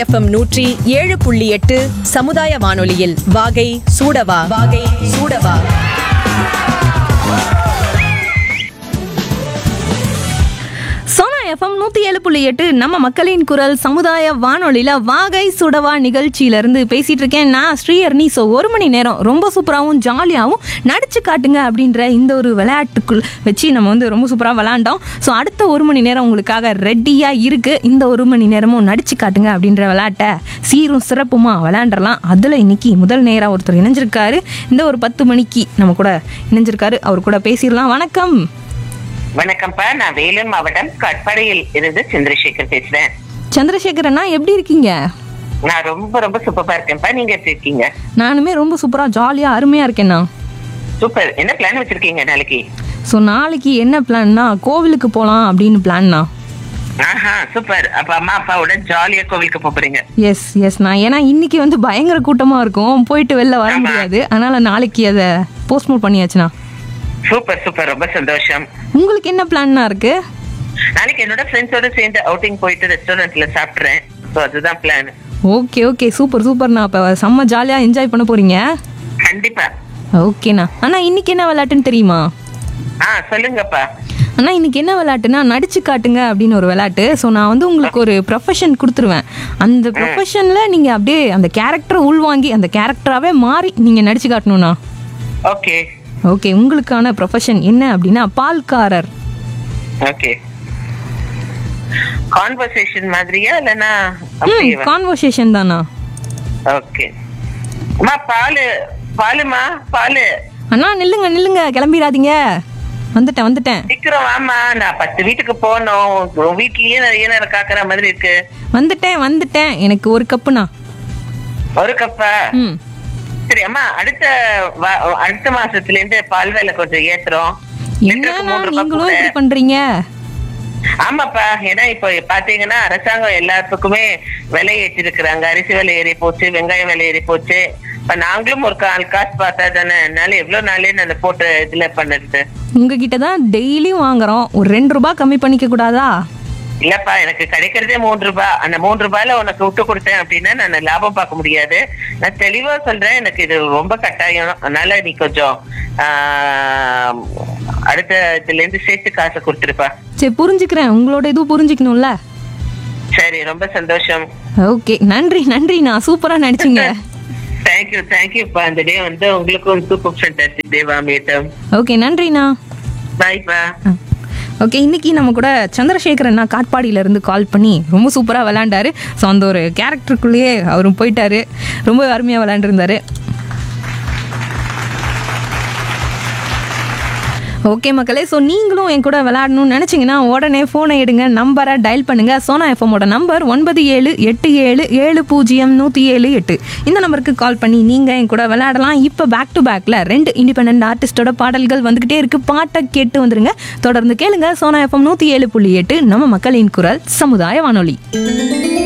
FM நூற்றி ஏழு புள்ளி எட்டு சமுதாய வானொலியில் வாகை சூடவா வாகை சூடவா சோனா எஃப்எம் நூற்றி ஏழு புள்ளி எட்டு நம்ம மக்களின் குரல் சமுதாய வானொலியில் வாகை சுடவா நிகழ்ச்சியிலேருந்து பேசிகிட்டு இருக்கேன் நான் ஸ்ரீஹர்னி ஸோ ஒரு மணி நேரம் ரொம்ப சூப்பராகவும் ஜாலியாகவும் நடிச்சு காட்டுங்க அப்படின்ற இந்த ஒரு விளையாட்டுக்குள் வச்சு நம்ம வந்து ரொம்ப சூப்பராக விளாண்டோம் ஸோ அடுத்த ஒரு மணி நேரம் உங்களுக்காக ரெடியாக இருக்குது இந்த ஒரு மணி நேரமும் நடிச்சு காட்டுங்க அப்படின்ற விளையாட்டை சீரும் சிறப்புமா விளையாண்டுறலாம் அதில் இன்னைக்கு முதல் நேராக ஒருத்தர் இணைஞ்சிருக்காரு இந்த ஒரு பத்து மணிக்கு நம்ம கூட இணைஞ்சிருக்காரு அவர் கூட பேசிடலாம் வணக்கம் வணக்கம்ப்பா நான் வேலூர் மாவட்டம் கட்பாடியில் இருந்து சந்திரசேகர் பேசுறேன் சந்திரசேகரண்ணா எப்படி இருக்கீங்க நான் ரொம்ப ரொம்ப சூப்பரா இருக்கேன்ப்பா நீங்க எப்படி இருக்கீங்க நானுமே ரொம்ப சூப்பராக ஜாலியாக அருமையாக இருக்கேண்ணா சூப்பர் என்ன பிளான் வச்சிருக்கீங்க நாளைக்கு ஸோ நாளைக்கு என்ன பிளான்னா கோவிலுக்கு போகலாம் அப்படின்னு பிளான்னா ஆஹா சூப்பர் அப்ப அம்மா அப்பாவோட ஜாலியா கோவிலுக்கு போப் போறீங்க எஸ் எஸ் நான் ஏன்னா இன்னைக்கு வந்து பயங்கர கூட்டமாக இருக்கும் போயிட்டு வெளில வர ஆமா. முடியாது அதனால் நாளைக்கு அதை போஸ்ட்போன் பண்ணியாச்சுண்ணா சூப்பர் சூப்பர் ரொம்ப சந்தோஷம் உங்களுக்கு என்ன பிளான்னா இருக்கு நாளைக்கு என்னோட ஃப்ரெண்ட்ஸோட சேர்ந்து அவுட்டிங் போயிட்டு ரெஸ்டாரண்ட்ல சாப்பிடுறேன் ஸோ அதுதான் பிளான் ஓகே ஓகே சூப்பர் சூப்பர்ண்ணா அப்போ செம்ம ஜாலியாக என்ஜாய் பண்ண போகிறீங்க கண்டிப்பா ஓகேண்ணா அண்ணா இன்னைக்கு என்ன விளையாட்டுன்னு தெரியுமா ஆ சொல்லுங்கப்பா அண்ணா இன்னைக்கு என்ன விளையாட்டுனா நடிச்சு காட்டுங்க அப்படின்னு ஒரு விளையாட்டு ஸோ நான் வந்து உங்களுக்கு ஒரு ப்ரொஃபஷன் கொடுத்துருவேன் அந்த ப்ரொஃபஷனில் நீங்கள் அப்படியே அந்த கேரக்டரை உள்வாங்கி அந்த கேரக்டராகவே மாறி நீங்கள் நடிச்சு காட்டணும்ண்ணா ஓகே ஓகே உங்களுக்கான ப்ரொஃபஷன் என்ன அப்படின்னா பால்காரர் ஓகே கான்வர்சேஷன் மாதிரியா இல்லைன்னா ம் அப்படியேவா கான்வர்சேஷன் தானா ஓகே அம்மா பாலு பாலுமா பாலு அண்ணா நில்லுங்க நில்லுங்க கிளம்பிடாதீங்க வந்துட்டேன் வந்துட்டேன் சீக்கிரம் வாமா நான் பத்து வீட்டுக்கு போகணும் உன் வீட்லயே நிறைய நேரம் காக்குற மாதிரி இருக்கு வந்துட்டேன் வந்துட்டேன் எனக்கு ஒரு கப்புண்ணா ஒரு கப்பா ம் சரி அம்மா அடுத்த வா- அடுத்த மாசத்துல இருந்து பால் விலை கொஞ்சம் ஏத்துறோம் லிட்டருக்கு என்னண்ணா மூணு ரூபாய் நீங்களும் கூட. இப்படி பண்றீங்க ஆமாப்பா ஏன்னா இப்ப பாத்தீங்கன்னா அரசாங்கம் எல்லாத்துக்குமே விலை ஏற்றிருக்கிறாங்க அரிசி விலை ஏறி போச்சு வெங்காயம் விலை ஏறி போச்சு இப்ப நாங்களும் ஒரு கால் காசு பார்த்தா தானே என்னால எவ்வளவு நாளே நான் போட்டு இதுல பண்ணுறது உங்ககிட்ட தான் டெய்லியும் வாங்குறோம் ஒரு ரெண்டு ரூபாய் கம்மி பண்ணிக்க கூடாதா இல்லப்பா எனக்கு கிடைக்கிறதே மூன்று ரூபாய் அந்த மூன்று ரூபாயில உனக்கு விட்டு கொடுத்தேன் அப்படின்னா நான் லாபம் பார்க்க முடியாது நான் தெளிவா சொல்றேன் எனக்கு இது ரொம்ப கட்டாயம் அதனால நீ கொஞ்சம் ஆஹ், அடுத்த இதுல இருந்து சேர்த்து காசை கொடுத்துருப்பா சரி புரிஞ்சுக்கிறேன் உங்களோட இதுவும் புரிஞ்சுக்கணும்ல சரி ரொம்ப சந்தோஷம் ஓகே நன்றி நன்றி நான் சூப்பரா நடிச்சீங்க தேங்க்யூ தேங்க்யூப்பா இந்த டே வந்து உங்களுக்கும் சூப்பர் ஃபேண்டாஸ்டிக் டேவா மேட்டம் ஓகே நன்றிண்ணா பாய்ப்பா ஓகே இன்னைக்கு நம்ம கூட சந்திரசேகரன் அண்ணா காட்பாடியில இருந்து கால் பண்ணி ரொம்ப சூப்பராக விளையாண்டாரு ஸோ அந்த ஒரு கேரக்டருக்குள்ளேயே அவரும் போயிட்டாரு ரொம்ப அருமையாக விளையாண்டுருந்தாரு ஓகே மக்களே ஸோ நீங்களும் என் கூட விளையாடணும்னு நினச்சிங்கன்னா உடனே ஃபோனை எடுங்க நம்பரை டயல் பண்ணுங்க சோனா எஃப்எம்மோட நம்பர் ஒன்பது ஏழு எட்டு ஏழு ஏழு பூஜ்ஜியம் நூற்றி ஏழு எட்டு இந்த நம்பருக்கு கால் பண்ணி நீங்கள் என் கூட விளையாடலாம் இப்போ பேக் டு பேக்கில் ரெண்டு இண்டிபெண்ட் ஆர்டிஸ்டோட பாடல்கள் வந்துக்கிட்டே இருக்கு பாட்டை கேட்டு வந்துருங்க தொடர்ந்து கேளுங்க சோனா எஃப்எம் நூற்றி ஏழு புள்ளி எட்டு நம்ம மக்களின் குரல் சமுதாய வானொலி